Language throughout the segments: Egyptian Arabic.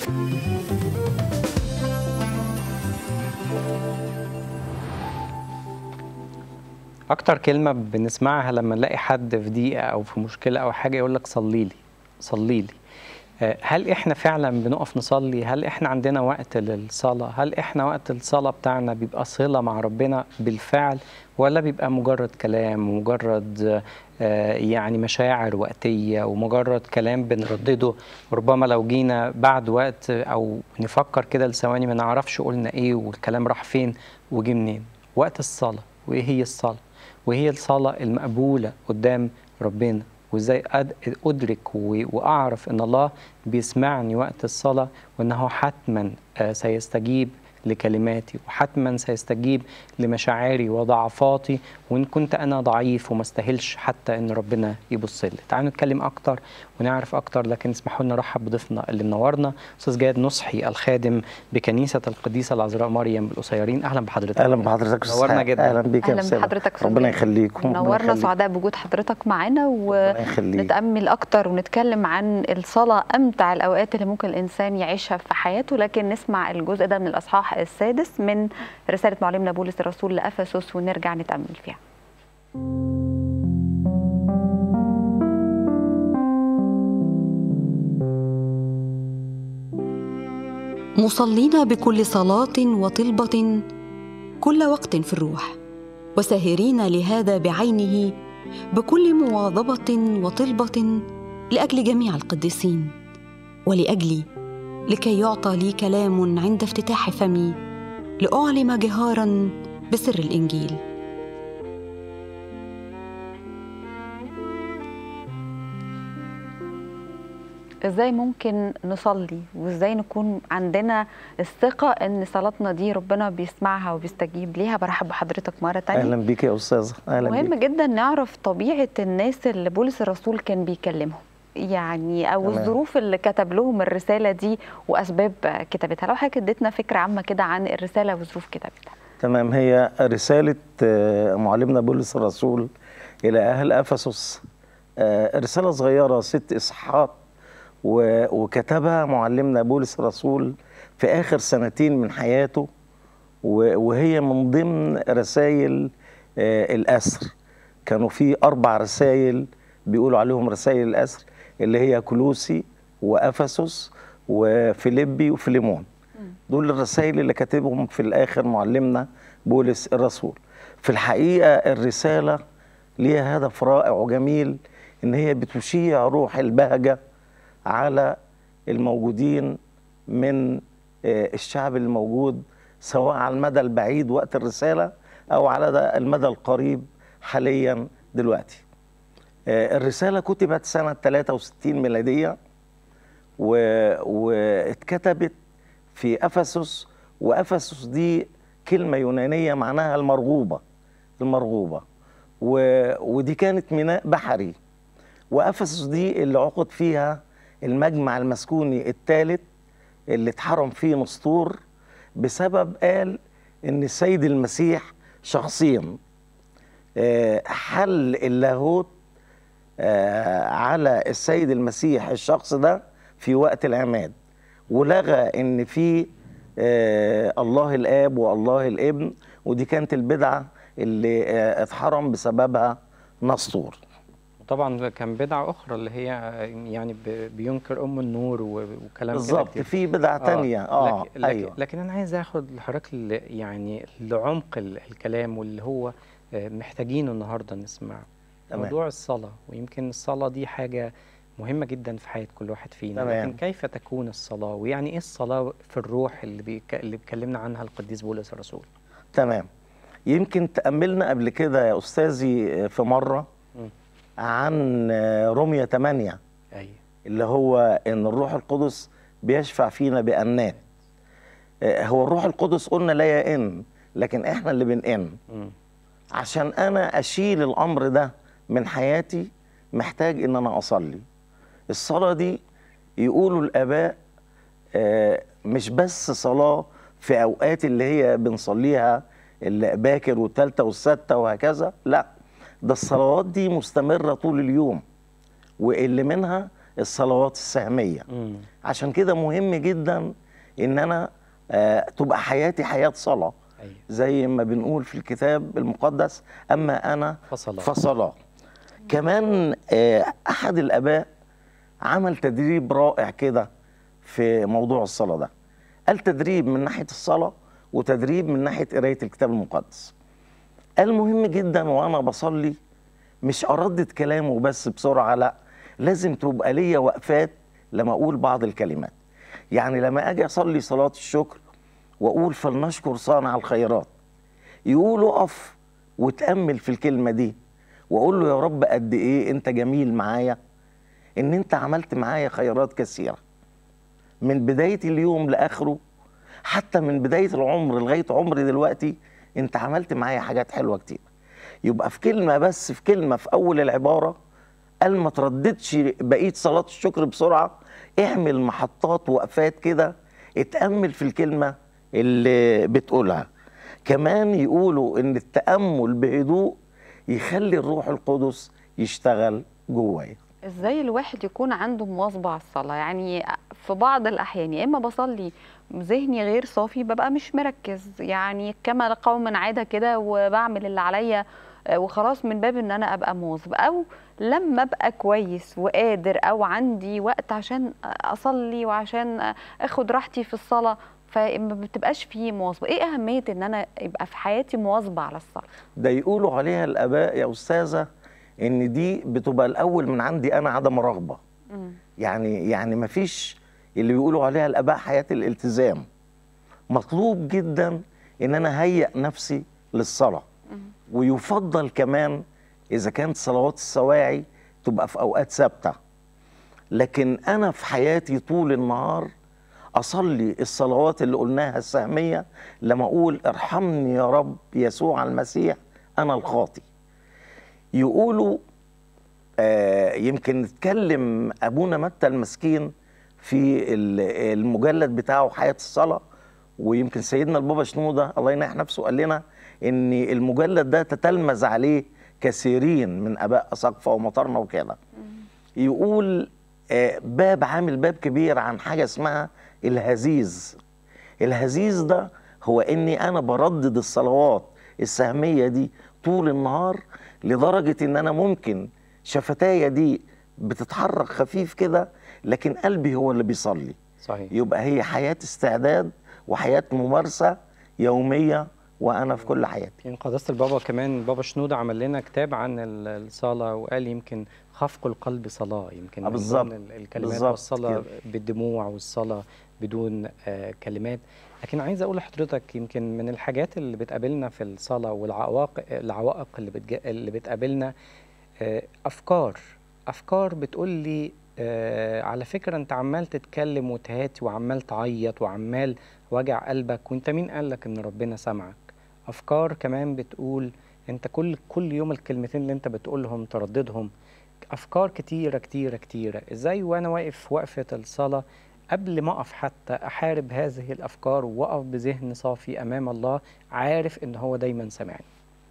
اكتر كلمه بنسمعها لما نلاقي حد في ضيقه او في مشكله او حاجه يقول لك صلي لي صلي لي آه، هل احنا فعلا بنقف نصلي هل احنا عندنا وقت للصلاه هل احنا وقت الصلاه بتاعنا بيبقى صله مع ربنا بالفعل ولا بيبقى مجرد كلام ومجرد آه، يعني مشاعر وقتيه ومجرد كلام بنردده ربما لو جينا بعد وقت او نفكر كده لثواني ما نعرفش قلنا ايه والكلام راح فين وجه منين وقت الصلاه وايه هي الصلاه وهي الصلاة المقبولة قدام ربنا وازاي أد- ادرك و- واعرف ان الله بيسمعني وقت الصلاه وانه حتما آه، سيستجيب لكلماتي وحتما سيستجيب لمشاعري وضعفاتي وان كنت انا ضعيف وما استاهلش حتى ان ربنا يبص لي تعالوا نتكلم اكتر ونعرف اكتر لكن اسمحوا لنا نرحب بضيفنا اللي منورنا استاذ جاد نصحي الخادم بكنيسه القديسه العذراء مريم القسيرين اهلا بحضرتك اهلا بحضرتك يا أستاذ نورنا حاج. جدا. اهلا بيك يا اهلا أستاذ. بحضرتك أستاذ ربنا جاد. يخليكم ربنا نورنا يخليك. سعداء بوجود حضرتك معانا ربنا يخليك. ونتامل اكتر ونتكلم عن الصلاه امتع الاوقات اللي ممكن الانسان يعيشها في حياته لكن نسمع الجزء ده من الاصحاح السادس من رساله معلمنا بولس الرسول لافسس ونرجع نتامل فيها مصلين بكل صلاه وطلبه كل وقت في الروح وساهرين لهذا بعينه بكل مواظبه وطلبه لاجل جميع القديسين ولاجلي لكي يعطى لي كلام عند افتتاح فمي لاعلم جهارا بسر الانجيل ازاي ممكن نصلي وازاي نكون عندنا الثقه ان صلاتنا دي ربنا بيسمعها وبيستجيب ليها برحب بحضرتك مره تانية اهلا بيك يا استاذه اهلا مهم بيك جدا نعرف طبيعه الناس اللي بولس الرسول كان بيكلمهم يعني او تمام. الظروف اللي كتب لهم الرساله دي واسباب كتابتها لو حضرتك اديتنا فكره عامه كده عن الرساله وظروف كتابتها تمام هي رساله آه، معلمنا بولس الرسول الى اهل افسس آه، رساله صغيره ست اصحاحات و- وكتبها معلمنا بولس الرسول في اخر سنتين من حياته و- وهي من ضمن رسائل آه، الاسر كانوا في اربع رسائل بيقولوا عليهم رسائل الاسر اللي هي كلوسي وافسس وفيليبي وفيليمون دول الرسائل اللي كاتبهم في الاخر معلمنا بولس الرسول في الحقيقه الرساله ليها هدف رائع وجميل ان هي بتشيع روح البهجه على الموجودين من آه، الشعب الموجود سواء على المدى البعيد وقت الرساله او على ده المدى القريب حاليا دلوقتي آه، الرساله كتبت سنه 63 ميلاديه و- واتكتبت في افسس وافسس دي كلمه يونانيه معناها المرغوبه المرغوبه و... ودي كانت ميناء بحري وافسس دي اللي عقد فيها المجمع المسكوني الثالث اللي اتحرم فيه نسطور بسبب قال ان السيد المسيح شخصيا آه، حل اللاهوت آه، على السيد المسيح الشخص ده في وقت العماد ولغى ان في آه، الله الاب والله الابن ودي كانت البدعه اللي آه، اتحرم بسببها نسطور طبعا كان بدعة أخرى اللي هي يعني ب- بينكر أم النور و- وكلام كده بالظبط كتير. في بدعه تانية اه لكن, ايوه لكن, لكن أنا عايز آخد لحضرتك ل- يعني لعمق ال- الكلام واللي هو آه، محتاجينه النهاردة نسمعه تمام. موضوع الصلاة ويمكن الصلاة دي حاجة مهمة جدا في حياة كل واحد فينا تمام. لكن كيف تكون الصلاة ويعني إيه الصلاة في الروح اللي بيك... اللي اتكلمنا عنها القديس بولس الرسول تمام يمكن تأملنا قبل كده يا أستاذي في مرة مم. عن رمية 8 أيوه اللي هو إن الروح القدس بيشفع فينا بأنات هو الروح القدس قلنا لا يئن لكن إحنا اللي بنئن مم. عشان أنا أشيل الأمر ده من حياتي محتاج إن أنا أصلي الصلاة دي يقولوا الآباء آه، مش بس صلاة في أوقات اللي هي بنصليها الباكر والتالتة والستة وهكذا لا ده الصلوات دي مستمرة طول اليوم واللي منها الصلوات السهميه مم. عشان كده مهم جدا ان انا آه تبقى حياتي حياه صلاه ايوه زي ما بنقول في الكتاب المقدس اما انا فصلاة. فصلاه كمان آه احد الاباء عمل تدريب رائع كده في موضوع الصلاه ده قال تدريب من ناحيه الصلاه وتدريب من ناحيه قرايه الكتاب المقدس قال مهم جدا وانا بصلي مش اردد كلامه بس بسرعه لا لازم تبقى ليا وقفات لما اقول بعض الكلمات يعني لما اجي اصلي صلاه الشكر واقول فلنشكر صانع الخيرات يقول اقف وتامل في الكلمه دي واقول له يا رب قد ايه انت جميل معايا ان انت عملت معايا خيرات كثيره من بدايه اليوم لاخره حتى من بدايه العمر لغايه عمري دلوقتي انت عملت معايا حاجات حلوه كتير يبقى في كلمه بس في كلمه في اول العباره قال ما ترددش بقيه صلاه الشكر بسرعه اعمل محطات وقفات كده اتامل في الكلمه اللي بتقولها كمان يقولوا ان التامل بهدوء يخلي الروح القدس يشتغل جوايا ازاي الواحد يكون عنده مواظبه على الصلاه يعني في بعض الاحيان يا اما بصلي ذهني غير صافي ببقى مش مركز يعني كما قوم عاده كده وبعمل اللي عليا آه، وخلاص من باب ان انا ابقى مواظب او لما ابقى كويس وقادر او عندي وقت عشان اصلي وعشان اخد راحتي في الصلاه فما بتبقاش فيه مواظبه ايه اهميه ان انا يبقى في حياتي مواظبه على الصلاه ده يقولوا عليها الاباء يا استاذه ان دي بتبقى الاول من عندي انا عدم رغبه مم. يعني يعني ما فيش اللي بيقولوا عليها الاباء حياه الالتزام مطلوب جدا ان انا هيئ نفسي للصلاه ويفضل كمان اذا كانت صلوات السواعي تبقى في اوقات ثابته لكن انا في حياتي طول النهار اصلي الصلوات اللي قلناها السهميه لما اقول ارحمني يا رب يسوع المسيح انا الخاطي يقولوا آه يمكن نتكلم ابونا متى المسكين في ال- المجلد بتاعه حياه الصلاه ويمكن سيدنا البابا شنوده الله ينيح نفسه قال لنا ان المجلد ده تتلمذ عليه كثيرين من اباء اساقفه ومطرنا وكده يقول آه، باب عامل باب كبير عن حاجه اسمها الهزيز الهزيز ده هو اني انا بردد الصلوات السهميه دي طول النهار لدرجه ان انا ممكن شفتايا دي بتتحرك خفيف كده لكن قلبي هو اللي بيصلي صحيح يبقى هي حياه استعداد وحياه ممارسه يوميه وانا في كل حياتي يعني قداسة البابا كمان بابا شنودة عمل لنا كتاب عن ال- الصلاة وقال يمكن خفق القلب صلاة يمكن آه من بالظبط. ضمن ال- الكلمات بالظبط والصلاة كده. بالدموع والصلاة بدون آه كلمات لكن عايز اقول لحضرتك يمكن من الحاجات اللي بتقابلنا في الصلاة والعوائق العوائق اللي بتج... اللي بتقابلنا آه افكار افكار بتقول لي آه على فكرة انت عمال تتكلم وتهاتي وعمال تعيط وعمال وجع قلبك وانت مين قالك ان ربنا سمعك افكار كمان بتقول انت كل كل يوم الكلمتين اللي انت بتقولهم ترددهم افكار كتيره كتيره كتيره ازاي وانا واقف وقفه الصلاه قبل ما اقف حتى احارب هذه الافكار واقف بذهن صافي امام الله عارف ان هو دايما سامعني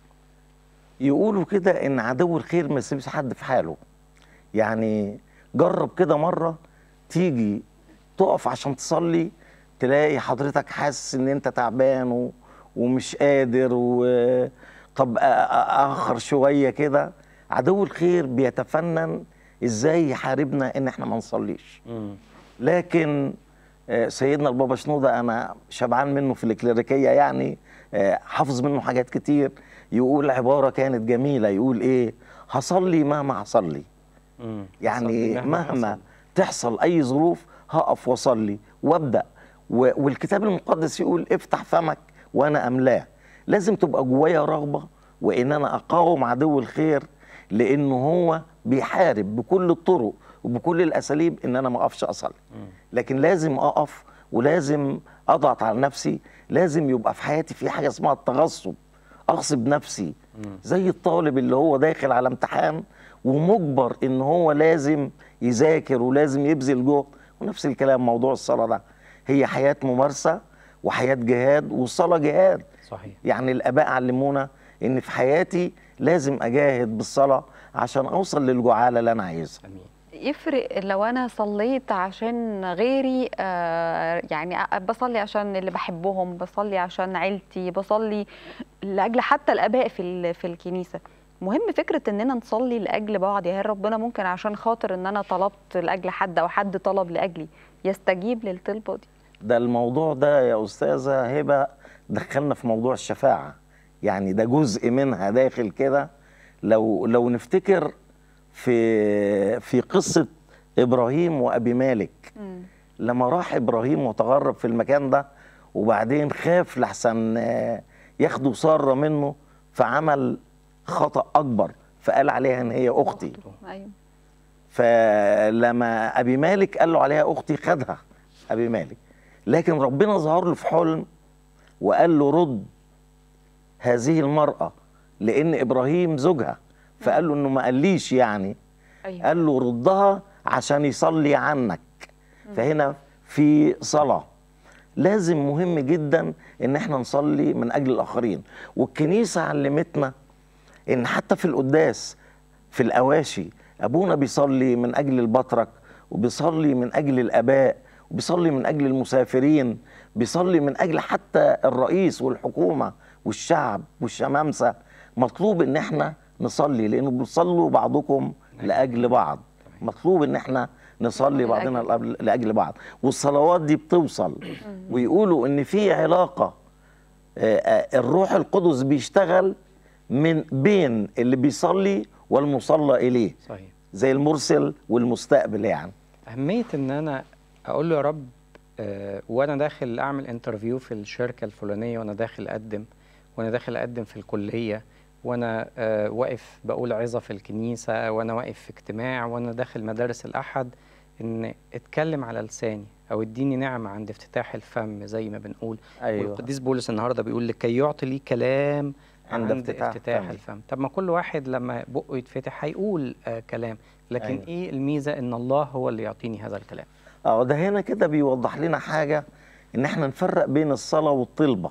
يقولوا كده ان عدو الخير ما يسيبش حد في حاله يعني جرب كده مره تيجي تقف عشان تصلي تلاقي حضرتك حاسس ان انت تعبان و... ومش قادر و طب أ- أ- اخر شويه كده عدو الخير بيتفنن ازاي يحاربنا ان احنا ما نصليش لكن آه، سيدنا البابا شنودة أنا شبعان منه في الإكليريكية يعني آه، حافظ منه حاجات كتير يقول عبارة كانت جميلة يقول إيه هصلي مهما هصلي مم. يعني صلي مهما حصل. تحصل أي ظروف هقف وأصلي وأبدأ و- والكتاب المقدس يقول افتح فمك وأنا أملاه لازم تبقى جوايا رغبة وإن أنا أقاوم عدو الخير لأنه هو بيحارب بكل الطرق وبكل الأساليب إن أنا ما أقفش أصلي لكن لازم اقف ولازم اضغط على نفسي لازم يبقى في حياتي في حاجه اسمها التغصب اغصب نفسي زي الطالب اللي هو داخل على امتحان ومجبر ان هو لازم يذاكر ولازم يبذل جهد ونفس الكلام موضوع الصلاه ده هي حياه ممارسه وحياه جهاد والصلاه جهاد صحيح يعني الاباء علمونا ان في حياتي لازم اجاهد بالصلاه عشان اوصل للجعاله اللي انا عايزها امين يفرق لو انا صليت عشان غيري آه يعني أ- بصلي عشان اللي بحبهم بصلي عشان عيلتي بصلي لاجل حتى الاباء في ال- في الكنيسه مهم فكره اننا نصلي لاجل بعض يعني هل ربنا ممكن عشان خاطر ان انا طلبت لاجل حد او حد طلب لاجلي يستجيب للطلبه دي ده الموضوع ده يا أستاذة هبة دخلنا في موضوع الشفاعة يعني ده جزء منها داخل كده لو لو نفتكر في في قصة إبراهيم وأبي مالك لما راح إبراهيم وتغرب في المكان ده وبعدين خاف لحسن آه، ياخدوا سارة منه فعمل خطأ أكبر فقال عليها إن هي أختي ايوه فلما ابي مالك قال له عليها اختي خدها ابي مالك لكن ربنا ظهر له في حلم وقال له رد هذه المراه لان ابراهيم زوجها فقال له انه ما قاليش يعني ايوه قال له ردها عشان يصلي عنك فهنا في صلاه لازم مهم جدا ان احنا نصلي من اجل الاخرين والكنيسه علمتنا ان حتى في القداس في الاواشي ابونا بيصلي من اجل البطرك وبيصلي من اجل الاباء وبيصلي من اجل المسافرين بيصلي من اجل حتى الرئيس والحكومه والشعب والشمامسه مطلوب ان احنا نصلي لانه بيصلوا بعضكم لاجل بعض مطلوب ان احنا نصلي بعضنا لأجل- لاجل بعض والصلوات دي بتوصل ويقولوا ان في علاقه آه، آه، الروح القدس بيشتغل من بين اللي بيصلي والمصلى اليه صحيح زي المرسل والمستقبل يعني أهمية إن أنا أقول له يا رب آه، وأنا داخل أعمل انترفيو في الشركة الفلانية وأنا داخل أقدم وأنا داخل أقدم في الكلية وأنا آه، واقف بقول عظة في الكنيسة وأنا واقف في اجتماع وأنا داخل مدارس الأحد إن اتكلم على لساني أو اديني نعمة عند افتتاح الفم زي ما بنقول ايوه والقديس بولس النهارده بيقول لكي يعطي لي كلام عند عند, افتتاح افتتاح, فمي. الفم طب ما كل واحد لما بقه يتفتح هيقول آه كلام لكن أيوة. أيوة. ايه الميزه ان الله هو اللي يعطيني هذا الكلام اه ده هنا كده بيوضح لنا حاجه ان احنا نفرق بين الصلاه والطلبه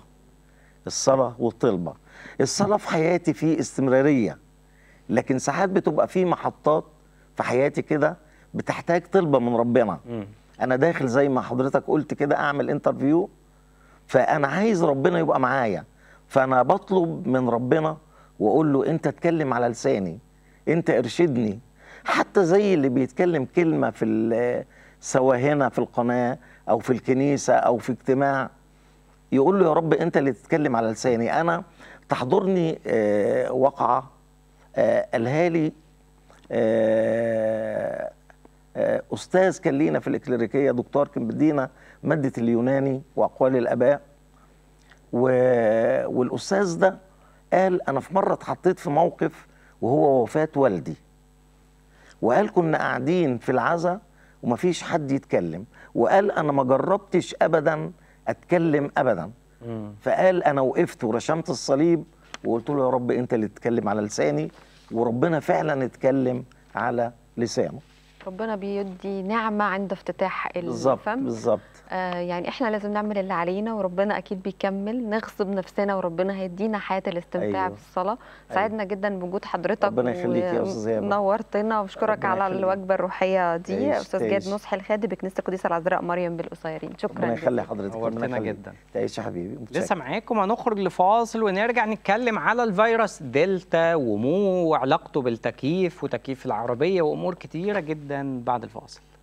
الصلاه والطلبه الصلاه في حياتي في استمراريه لكن ساعات بتبقى في محطات في حياتي كده بتحتاج طلبه من ربنا مم. انا داخل زي ما حضرتك قلت كده اعمل انترفيو فانا عايز ربنا يبقى معايا فانا بطلب من ربنا واقول له انت اتكلم على لساني انت ارشدني حتى زي اللي بيتكلم كلمه في ال- سواء هنا في القناه او في الكنيسه او في اجتماع يقول له يا رب انت اللي تتكلم على لساني انا تحضرني آه، وقعه آه، قالها لي آه، آه، استاذ كان لينا في الاكليريكيه دكتور كان بيدينا ماده اليوناني واقوال الاباء و... والاستاذ ده قال انا في مره اتحطيت في موقف وهو وفاه والدي وقال كنا قاعدين في العزا ومفيش حد يتكلم وقال انا ما جربتش ابدا اتكلم ابدا مم. فقال انا وقفت ورشمت الصليب وقلت له يا رب انت اللي تتكلم على لساني وربنا فعلا اتكلم على لسانه ربنا بيدي نعمه عند افتتاح بالظبط الفم بالظبط آه يعني احنا لازم نعمل اللي علينا وربنا اكيد بيكمل نغصب نفسنا وربنا هيدينا حياه الاستمتاع أيوة. أيوة. بالصلاه سعدنا جدا بوجود حضرتك ربنا يخليك يا أستاذ هبة. نورتنا وبشكرك ربنا على يخليك. الوجبه الروحيه دي تعيش- استاذ تعيش. جاد نصحي الخادم بكنيسه القديسه العذراء مريم بالقصيرين شكرا ربنا يخلي جزيلا. حضرتك نورتنا ربنا يخليك. جدا. تعيش يا حبيبي متشكر. لسه معاكم هنخرج لفاصل ونرجع نتكلم على الفيروس دلتا ومو وعلاقته بالتكييف وتكييف العربيه وامور كتيره جدا بعد الفاصل